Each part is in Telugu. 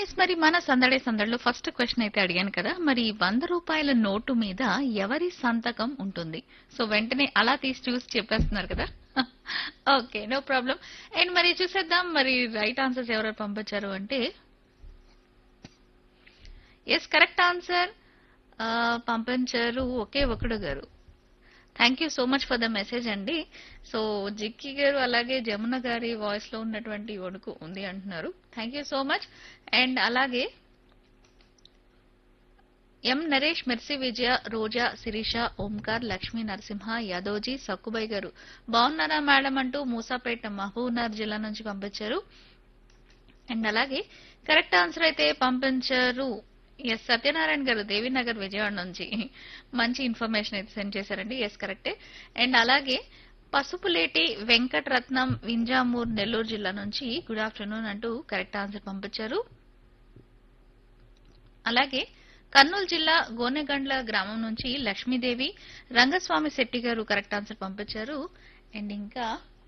ఎస్ మరి మన సందడే సందడిలో ఫస్ట్ క్వశ్చన్ అయితే అడిగాను కదా మరి వంద రూపాయల నోటు మీద ఎవరి సంతకం ఉంటుంది సో వెంటనే అలా తీసి చూసి చెప్పేస్తున్నారు కదా ఓకే నో ప్రాబ్లం అండ్ మరి చూసేద్దాం మరి రైట్ ఆన్సర్స్ ఎవరు పంపించారు అంటే ఎస్ కరెక్ట్ ఆన్సర్ పంపించారు ఒకే ఒకడు గారు thank you so much for the message అండి సో జిక్కి గారు అలాగే జమున గారి వాయిస్ లో ఉన్నటువంటి వణుకు ఉంది అంటున్నారు thank you so much and అలాగే ఎం నరేష్ మెర్సి విజయ రోజా శిరీష ఓంకార్ లక్ష్మీ నరసింహ యాదోజీ సక్కుబాయ్ గారు బాగున్నారా మేడం అంటూ మూసాపేట మహబూబ్నగర్ జిల్లా నుంచి పంపించారు అండ్ అలాగే కరెక్ట్ ఆన్సర్ అయితే పంపించారు ఎస్ సత్యనారాయణ గారు దేవీనగర్ విజయవాడ నుంచి మంచి ఇన్ఫర్మేషన్ అయితే సెండ్ చేశారండి ఎస్ కరెక్టే అండ్ అలాగే పసుపులేటి వెంకటరత్నం వింజామూర్ నెల్లూరు జిల్లా నుంచి గుడ్ ఆఫ్టర్నూన్ అంటూ కరెక్ట్ ఆన్సర్ పంపించారు అలాగే కర్నూలు జిల్లా గోనెగండ్ల గ్రామం నుంచి లక్ష్మీదేవి రంగస్వామి శెట్టి గారు కరెక్ట్ ఆన్సర్ పంపించారు అండ్ ఇంకా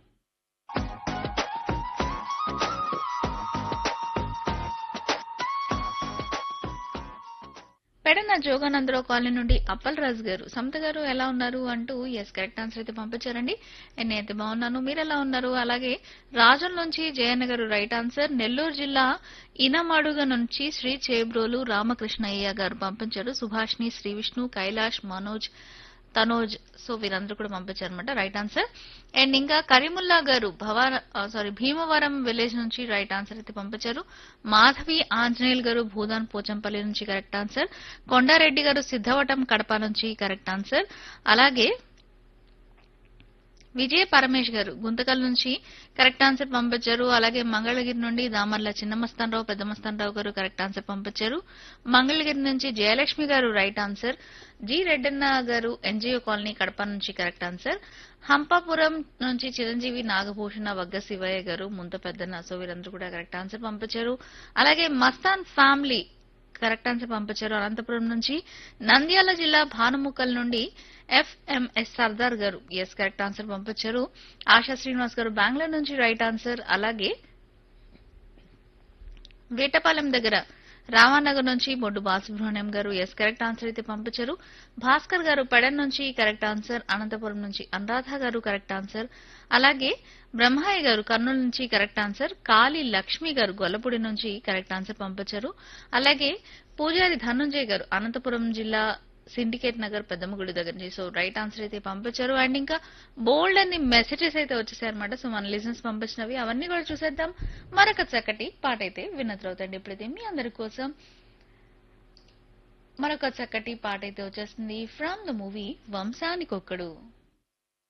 పెడన జోగానందరావు కాలనీ నుండి అప్పల్ రాజు గారు సమత గారు ఎలా ఉన్నారు అంటూ ఎస్ కరెక్ట్ ఆన్సర్ అయితే పంపించారండి And నేనైతే బాగున్నాను మీరు ఎలా ఉన్నారు అలాగే రాజం నుంచి జయన్న గారు రైట్ ఆన్సర్ నెల్లూరు జిల్లా ఇనమడుగ నుంచి శ్రీ చేబ్రోలు రామకృష్ణయ్య గారు పంపించారు సుభాష్ని శ్రీ విష్ణు కైలాష్ మనోజ్ తనోజ్ సో వీరందరూ కూడా పంపించారనమాట రైట్ ఆన్సర్ అండ్ ఇంకా కరీముల్లా గారు భవార సారీ భీమవరం విలేజ్ నుంచి రైట్ ఆన్సర్ అయితే పంపించారు మాధవి ఆంజనేయులు గారు భూదాన్ పోచంపల్లి నుంచి కరెక్ట్ ఆన్సర్ కొండారెడ్డి గారు సిద్ధవటం కడప నుంచి కరెక్ట్ ఆన్సర్ అలాగే విజయ పరమేష్ గారు గుంతకల్ నుంచి కరెక్ట్ ఆన్సర్ పంపించారు అలాగే మంగళగిరి నుండి దామర్ల చిన్నమస్తానరావు పెద్దమస్తానరావు గారు కరెక్ట్ ఆన్సర్ పంపించారు మంగళగిరి నుంచి జయలక్ష్మి గారు రైట్ ఆన్సర్ జి రెడ్డన్న గారు ఎన్జిఓ కాలనీ కడప నుంచి కరెక్ట్ ఆన్సర్ హంపాపురం నుంచి చిరంజీవి నాగభూషణ వగ్గ శివయ్య గారు ముంత పెద్దన్న సో వీరందరూ కూడా కరెక్ట్ ఆన్సర్ పంపించారు అలాగే మస్తాన్ ఫ్యామిలీ కరెక్ట్ ఆన్సర్ పంపించారు అనంతపురం నుంచి నంద్యాల జిల్లా భానుముక్కల్ నుండి ఎఫ్ఎంఎస్ సర్దార్ గారు ఎస్ కరెక్ట్ ఆన్సర్ పంపించారు ఆశా శ్రీనివాస్ గారు బెంగళూరు నుంచి రైట్ ఆన్సర్ అలాగే వేటపాలెం దగ్గర రామానగర్ నుంచి బొడ్డు బాలసుబ్రహ్మణ్యం గారు ఎస్ కరెక్ట్ ఆన్సర్ అయితే పంపించారు భాస్కర్ గారు పెడన్ నుంచి కరెక్ట్ ఆన్సర్ అనంతపురం నుంచి అనురాధ గారు కరెక్ట్ ఆన్సర్ అలాగే బ్రహ్మయ్య గారు కర్నూలు నుంచి కరెక్ట్ ఆన్సర్ కాళీ లక్ష్మి గారు గొల్లపూడి నుంచి కరెక్ట్ ఆన్సర్ పంపించారు అలాగే పూజారి ధనుంజయ్ గారు అనంతపురం జిల్లా సిండికేట్ నగర్ పెద్దమ్మగుడి దగ్గర నుంచి సో రైట్ ఆన్సర్ అయితే పంపించారు అండ్ ఇంకా బోల్డ్ అన్ని మెసేజెస్ అయితే వచ్చేసాయి అనమాట సో మన లిజన్స్ పంపించినవి అవన్నీ కూడా చూసేద్దాం మరొక చక్కటి పాట అయితే విన్నతరవుతండి ఇప్పుడైతే మీ అందరి కోసం మరొక చక్కటి పాట అయితే వచ్చేస్తుంది ఫ్రమ్ ద మూవీ వంశానికొక్కడు